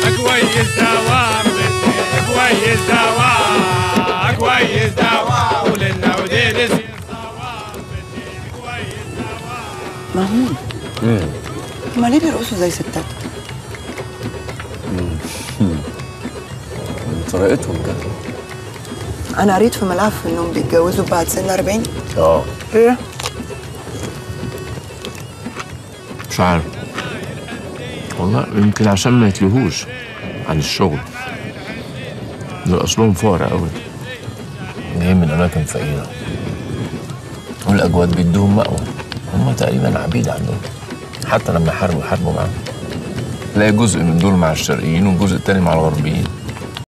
كويس دواء كويس دواء كويس دواء ولنا ودير محمود هما ليه بيرقصوا زي ستات؟ طريقتهم كده أنا قريت في ملف إنهم بيتجوزوا بعد سن 40 اه إيه؟ مش عارف والله يمكن عشان ما يتلهوش عن الشغل دول اصلهم فقراء قوي جايين من اماكن فقيره والاجواد بيدوهم مأوى هم تقريبا عبيد عندهم حتى لما يحاربوا يحاربوا معاهم تلاقي جزء من دول مع الشرقيين والجزء التاني مع الغربيين